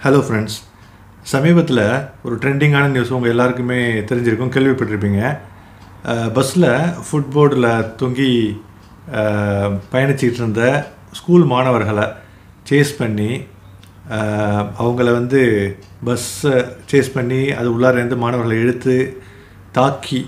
hello friends சமீபத்தில் ஒரு ட்ரெண்டிங்கான நியூஸ் உங்கள் எல்லாருக்குமே தெரிஞ்சிருக்கும் கேள்விப்பட்டிருப்பீங்க பஸ்ஸில் ஃபுட்போர்டில் தொங்கி அஹ், பயணிச்சிட்டு இருந்த ஸ்கூல் மாணவர்களை சேஸ் பண்ணி அஹ், அவங்கள வந்து பஸ்ஸை சேஸ் பண்ணி அது உள்ளார இருந்து மாணவர்களை இழுத்து தாக்கி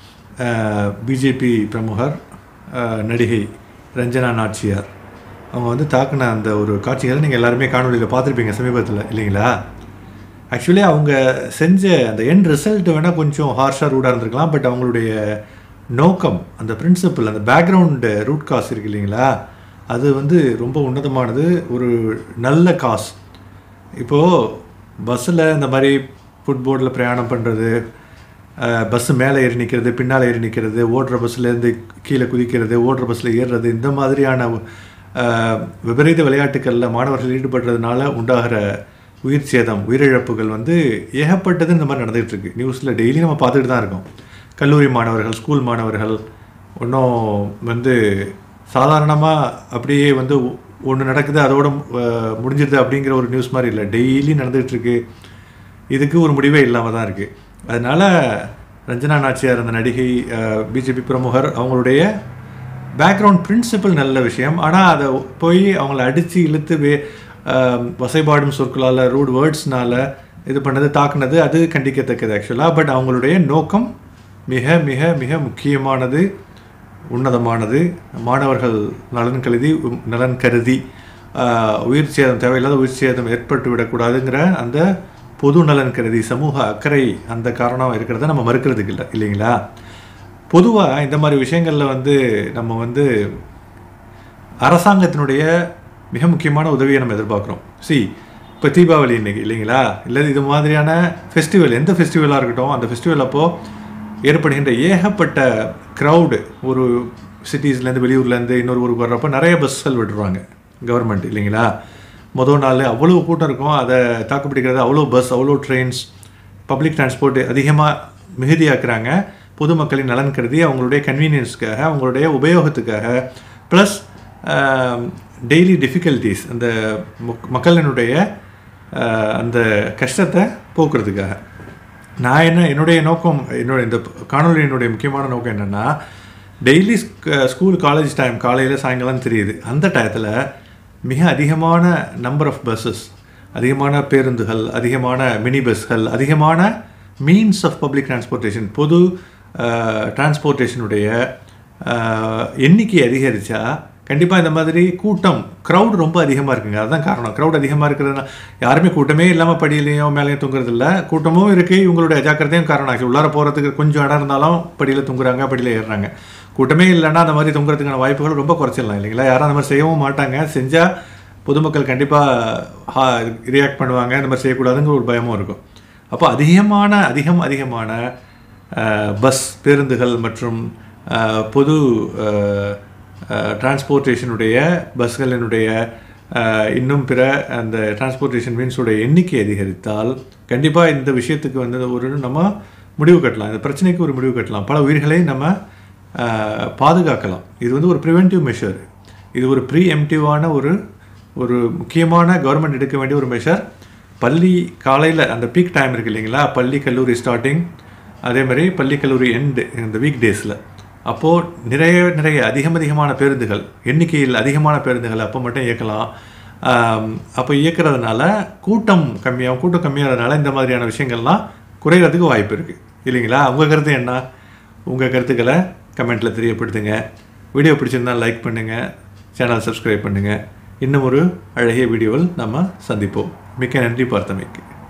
பிஜேபி பிரமுகர் அஹ், நடிகை ரஞ்சனா நாச்சியார் அவங்க வந்து தாக்குன அந்த ஒரு காட்சிகளை நீங்கள் எல்லாருமே காணொலியில் பார்த்துருப்பீங்க சமீபத்தில் இல்லைங்களா ஆக்சுவலி அவங்க செஞ்ச அந்த எண்ட் ரிசல்ட் வேணால் கொஞ்சம் ஹார்ஷாக ரூடாக இருந்திருக்கலாம் பட் அவங்களுடைய நோக்கம் அந்த பிரின்சிபல் அந்த பேக்ரவுண்டு ரூட் காஸ் இருக்கு இல்லைங்களா அது வந்து ரொம்ப உன்னதமானது ஒரு நல்ல காஸ் இப்போது பஸ்ஸில் இந்த மாதிரி ஃபுட்போர்டில் பிரயாணம் பண்ணுறது பஸ்ஸு மேலே ஏறி நிற்கிறது பின்னால் ஏறி நிற்கிறது ஓடுற பஸ்ஸுலேருந்து கீழே குதிக்கிறது ஓடுற பஸ்ஸில் ஏறுறது இந்த மாதிரியான அஹ், விபரீத விளையாட்டுகளில் மாணவர்கள் ஈடுபடுறதுனால உண்டாகிற உயிர் சேதம் உயிரிழப்புகள் வந்து ஏகப்பட்டது இந்த மாதிரி நடந்துகிட்டு இருக்கு நியூஸில் டெய்லி நம்ம பார்த்துட்டு தான் இருக்கோம் கல்லூரி மாணவர்கள் ஸ்கூல் மாணவர்கள் ஒன்றும் வந்து சாதாரணமாக அப்படியே வந்து ஒன்று நடக்குது அதோட அஹ், முடிஞ்சிருது அப்படிங்கிற ஒரு நியூஸ் மாதிரி இல்லை டெய்லி நடந்துகிட்டு இருக்கு இதுக்கு ஒரு முடிவே இல்லாமல் தான் இருக்குது அதனால் ரஞ்சனா நாச்சியார் அந்த நடிகை பிஜேபி பிரமுகர் அவங்களுடைய பேக்ரவுண்ட் பிரின்சிபல் நல்ல விஷயம் ஆனால் அதை போய் அவங்கள அடித்து இழுத்து வே அஹ், வசைபாடும் சொற்களால் ரூட் வேர்ட்ஸ்னால இது பண்ணது தாக்குனது அது கண்டிக்கத்தக்கது ஆக்சுவலாக பட் அவங்களுடைய நோக்கம் மிக மிக மிக முக்கியமானது உன்னதமானது மாணவர்கள் நலன் கருதி நலன் கருதி ஆஹ், உயிர் சேதம் தேவையில்லாத உயிர் சேதம் ஏற்பட்டு விடக்கூடாதுங்கிற அந்த பொது நலன் கருதி சமூக அக்கறை அந்த காரணம் இருக்கிறத நம்ம மறுக்கிறதுக்கு இல்லை இல்லைங்களா பொதுவாக இந்த மாதிரி விஷயங்களில் வந்து நம்ம வந்து அரசாங்கத்தினுடைய மிக முக்கியமான உதவியை நம்ம எதிர்பார்க்குறோம் சி இப்போ தீபாவளி இன்னைக்கு இல்லைங்களா இல்லை இது மாதிரியான ஃபெஸ்டிவல் எந்த ஃபெஸ்டிவலாக இருக்கட்டும் அந்த ஃபெஸ்டிவல் அப்போது ஏற்படுகின்ற ஏகப்பட்ட க்ரௌடு ஒரு சிட்டிஸ்லேருந்து வெளியூர்லேருந்து இன்னொரு ஊருக்கு வர்றப்போ நிறைய பஸ்ஸுகள் விடுறாங்க கவர்மெண்ட் இல்லைங்களா மொதல் நாள் அவ்வளோ கூட்டம் இருக்கும் அதை தாக்குப்பிடிக்கிறது அவ்வளோ பஸ் அவ்வளோ ட்ரெயின்ஸ் பப்ளிக் டிரான்ஸ்போர்ட் அதிகமாக மிகுதியாக்குறாங்க பொதுமக்களின் நலன் கருதி அவங்களுடைய கன்வீனியன்ஸ்க்காக அவங்களுடைய உபயோகத்துக்காக ப்ளஸ் டெய்லி டிஃபிகல்ட்டிஸ் அந்த மக்- மக்களினுடைய ஆஹ், அந்த கஷ்டத்தை போக்குறதுக்காக நான் என்ன என்னுடைய நோக்கம் என்னோட இந்த காணொலியினுடைய முக்கியமான நோக்கம் என்னென்னா டெய்லி ஸ்கூல் காலேஜ் டைம் காலையில் சாயங்காலம் தெரியுது அந்த டயத்தில் மிக அதிகமான நம்பர் ஆஃப் பஸ்ஸஸ் அதிகமான பேருந்துகள் அதிகமான மினி பஸ்கள் அதிகமான மீன்ஸ் ஆஃப் பப்ளிக் டிரான்ஸ்போர்ட்டேஷன் பொது டிரான்ஸ்போர்ட்டேஷனுடைய எண்ணிக்கை அதிகரித்தா கண்டிப்பாக இந்த மாதிரி கூட்டம் க்ரௌட் ரொம்ப அதிகமாக இருக்குங்க அதுதான் காரணம் க்ரௌட் அதிகமாக இருக்கிறதுனா யாருமே கூட்டமே இல்லாமல் படியிலையும் மேலேயும் தூங்குறது இல்ல கூட்டமும் இருக்குது இவங்களுடைய அஜாக்கிரதையும் காரணம் ஆச்சு உள்ளார போகிறதுக்கு கொஞ்சம் இடம் இருந்தாலும் படியில் தூங்குறாங்க படியில் ஏறுறாங்க கூட்டமே இல்லைன்னா அந்த மாதிரி தூங்குறதுக்கான வாய்ப்புகள் ரொம்ப குறைச்சிடலாம் இல்லைங்களா யாரும் அந்த மாதிரி செய்யவும் மாட்டாங்க செஞ்சால் பொதுமக்கள் கண்டிப்பாக ரியாக்ட் பண்ணுவாங்க இந்த மாதிரி செய்யக்கூடாதுங்கிற ஒரு பயமும் இருக்கும் அப்போ அதிகமான அதிகம் அதிகமான அஹ், பஸ் பேருந்துகள் மற்றும் அஹ், பொது டிரான்ஸ்போர்ட்டேஷனுடைய பஸ்களினுடைய அஹ், இன்னும் பிற அந்த டிரான்ஸ்போர்ட்டேஷன் மீன்ஸுடைய எண்ணிக்கை அதிகரித்தால் கண்டிப்பாக இந்த விஷயத்துக்கு வந்து ஒரு நம்ம முடிவு கட்டலாம் இந்த பிரச்சனைக்கு ஒரு முடிவு கட்டலாம் பல உயிர்களை நம்ம அஹ், பாதுகாக்கலாம் இது வந்து ஒரு ப்ரிவென்டிவ் மெஷர் இது ஒரு ப்ரீ எம்டிவான ஒரு ஒரு முக்கியமான கவர்மெண்ட் எடுக்க வேண்டிய ஒரு மெஷர் பள்ளி காலையில் அந்த பீக் டைம் இருக்கு இல்லைங்களா பள்ளி கல்லூரி ஸ்டார்டிங் அதே மாதிரி பள்ளி கல்லூரி எண்டு இந்த வீக் டேஸில் அப்போது நிறைய நிறைய அதிகம் அதிகமான பேருந்துகள் எண்ணிக்கையில் அதிகமான பேருந்துகள் அப்போ மட்டும் இயக்கலாம் ஆம், அப்போ இயக்கிறதுனால கூட்டம் கம்மியாகும் கூட்டம் கம்மியாகிறதுனால இந்த மாதிரியான விஷயங்கள்லாம் குறையிறதுக்கு வாய்ப்பு இருக்குது இல்லைங்களா உங்கள் கருத்து என்ன உங்கள் கருத்துக்களை கமெண்ட்டில் தெரியப்படுத்துங்க வீடியோ பிடிச்சிருந்தா லைக் பண்ணுங்கள் சேனல் சப்ஸ்கிரைப் பண்ணுங்கள் இன்னும் ஒரு அழகிய வீடியோவில் நம்ம சந்திப்போம் மிக்க நன்றி பார்த்தமைக்கு